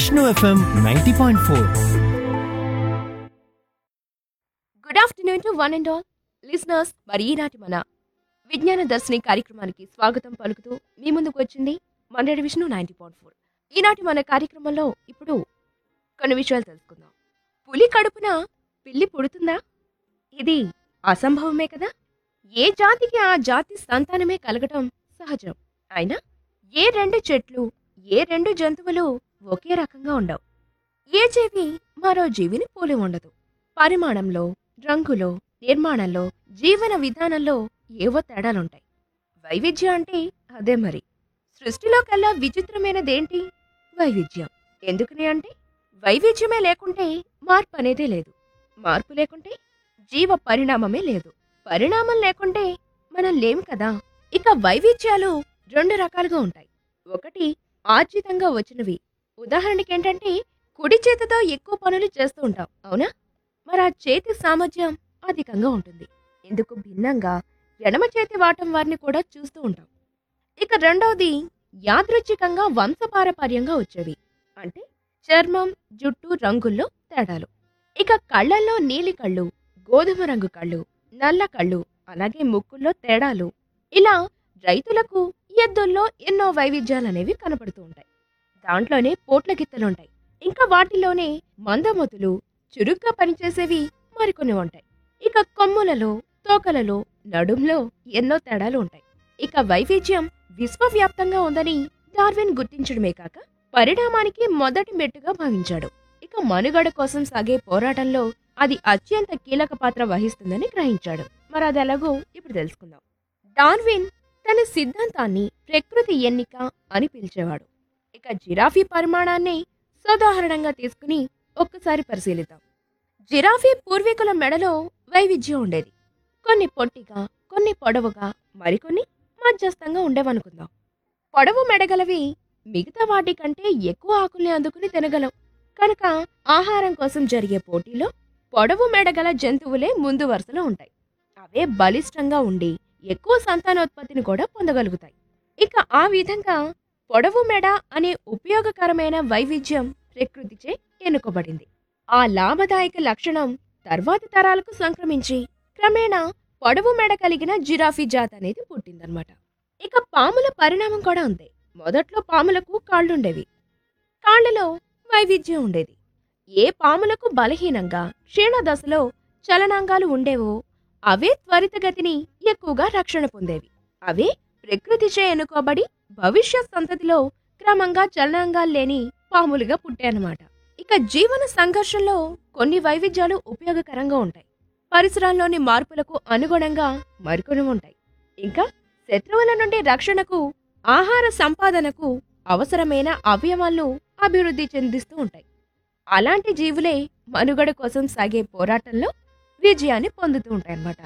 Vishnu FM ninety point four good afternoon to one and all listeners మరి ఈనాటి మన విజ్ఞాన దర్శిని కార్యక్రమానికి స్వాగతం పలుకుతూ మీ ముందుకు వచ్చింది మండడి విష్ణు నైన్టీ పాయింట్ ఫోర్ ఈనాటి మన కార్యక్రమంలో ఇప్పుడు కొన్ని విషయాలు తెలుసుకుందాం పులి కడుపున పిల్లి పుడుతుందా ఇది అసంభవమే కదా ఏ జాతికి ఆ జాతి సంతానమే కలగటం సహజం అయినా ఏ రెండు చెట్లు ఏ రెండు జంతువులు ఒకే రకంగా ఉండవు ఏ జీవి మరో జీవిని పోలి ఉండదు పరిమాణంలో రంగులో నిర్మాణంలో జీవన విధానంలో ఏవో తేడాలుంటాయి వైవిధ్యం అంటే అదే మరి సృష్టిలో కల్లా విచిత్రమైనదేంటి వైవిధ్యం ఎందుకని అంటే వైవిధ్యమే లేకుంటే మార్పు అనేదే లేదు మార్పు లేకుంటే జీవ పరిణామమే లేదు పరిణామం లేకుంటే మనం లేము కదా ఇక వైవిధ్యాలు రెండు రకాలుగా ఉంటాయి ఒకటి ఆర్జితంగా వచ్చినవి ఉదాహరణకి ఏంటంటే కుడి చేతితో ఎక్కువ పనులు చేస్తూ ఉంటాం అవునా మరి ఆ చేతి సామర్థ్యం అధికంగా ఉంటుంది ఇందుకు భిన్నంగా ఎడమ చేతి వాటం వారిని కూడా చూస్తూ ఉంటాం ఇక రెండవది యాదృచ్ఛికంగా వంశపారపర్యంగా వచ్చేవి అంటే చర్మం జుట్టు రంగుల్లో తేడాలు ఇక కళ్ళల్లో నీలి కళ్ళు గోధుమ రంగు కళ్ళు నల్ల కళ్ళు అలాగే ముక్కుల్లో తేడాలు ఇలా రైతులకు ఎద్దుల్లో ఎన్నో వైవిధ్యాలనేవి కనపడుతూ ఉంటాయి దాంట్లోనే పోట్ల గిత్తలుంటాయి ఇంకా వాటిలోనే మందమతులు చురుగ్గా పనిచేసేవి మరికొన్ని ఉంటాయి ఇక కొమ్ములలో తోకలలో నడుంలో ఎన్నో తేడాలు ఉంటాయి ఇక వైవిధ్యం విశ్వవ్యాప్తంగా ఉందని డార్విన్ గుర్తించడమే కాక పరిణామానికి మొదటి మెట్టుగా భావించాడు ఇక మనుగడ కోసం సాగే పోరాటంలో అది అత్యంత కీలక పాత్ర వహిస్తుందని గ్రహించాడు మరి అది ఎలాగో ఇప్పుడు తెలుసుకుందాం డార్విన్ తన సిద్ధాంతాన్ని ప్రకృతి ఎన్నిక అని పిలిచేవాడు ఇక జిరాఫీ పరిమాణాన్ని సోదాహరణంగా తీసుకుని ఒక్కసారి పరిశీలిద్దాం జిరాఫీ పూర్వీకుల మెడలో వైవిధ్యం ఉండేది కొన్ని పొట్టిగా కొన్ని పొడవుగా మరికొన్ని మధ్యస్థంగా ఉండేవనుకుందాం పొడవు మెడగలవి మిగతా వాటి కంటే ఎక్కువ ఆకుల్ని అందుకుని తినగలవు కనుక ఆహారం కోసం జరిగే పోటీలో పొడవు మెడగల జంతువులే ముందు వరుసలో ఉంటాయి అవే బలిష్టంగా ఉండి ఎక్కువ సంతానోత్పత్తిని కూడా పొందగలుగుతాయి ఇక ఆ విధంగా పొడవు మెడ అనే ఉపయోగకరమైన వైవిధ్యం ప్రకృతిచే ఎన్నుకోబడింది ఆ లాభదాయక లక్షణం తర్వాతి తరాలకు సంక్రమించి క్రమేణా పొడవు మెడ కలిగిన జిరాఫీ జాత్ అనేది పుట్టిందనమాట ఇక పాముల పరిణామం కూడా ఉంది మొదట్లో పాములకు కాళ్ళుండేవి కాళ్ళలో వైవిధ్యం ఉండేది ఏ పాములకు బలహీనంగా క్షీణ దశలో చలనాంగాలు ఉండేవో అవే త్వరితగతిని ఎక్కువగా రక్షణ పొందేవి అవే ప్రకృతిచే ఎన్నుకోబడి భవిష్యత్ సంతతిలో క్రమంగా చలనాంగాలు లేని పాములుగా పుట్టాయన్నమాట ఇక జీవన సంఘర్షంలో కొన్ని వైవిధ్యాలు ఉపయోగకరంగా ఉంటాయి పరిసరాల్లోని మార్పులకు అనుగుణంగా మరికొన్ని ఉంటాయి ఇంకా శత్రువుల నుండి రక్షణకు ఆహార సంపాదనకు అవసరమైన అవయవాలను అభివృద్ధి చెందిస్తూ ఉంటాయి అలాంటి జీవులే మనుగడ కోసం సాగే పోరాటంలో విజయాన్ని పొందుతూ ఉంటాయన్నమాట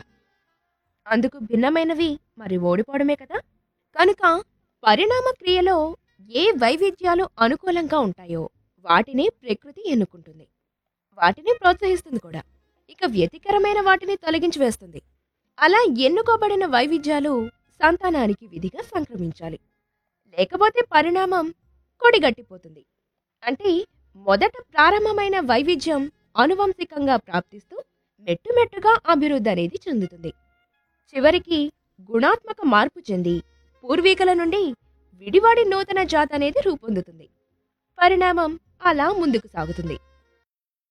అందుకు భిన్నమైనవి మరి ఓడిపోవడమే కదా కనుక పరిణామ క్రియలో ఏ వైవిధ్యాలు అనుకూలంగా ఉంటాయో వాటిని ప్రకృతి ఎన్నుకుంటుంది వాటిని ప్రోత్సహిస్తుంది కూడా ఇక వ్యతికరమైన వాటిని తొలగించి వేస్తుంది అలా ఎన్నుకోబడిన వైవిధ్యాలు సంతానానికి విధిగా సంక్రమించాలి లేకపోతే పరిణామం కొడిగట్టిపోతుంది అంటే మొదట ప్రారంభమైన వైవిధ్యం అనువంశికంగా ప్రాప్తిస్తూ మెట్టుమెట్టుగా అభివృద్ధి అనేది చెందుతుంది చివరికి గుణాత్మక మార్పు చెంది పూర్వీకుల నుండి విడివాడి నూతన జాతి అనేది రూపొందుతుంది పరిణామం అలా ముందుకు సాగుతుంది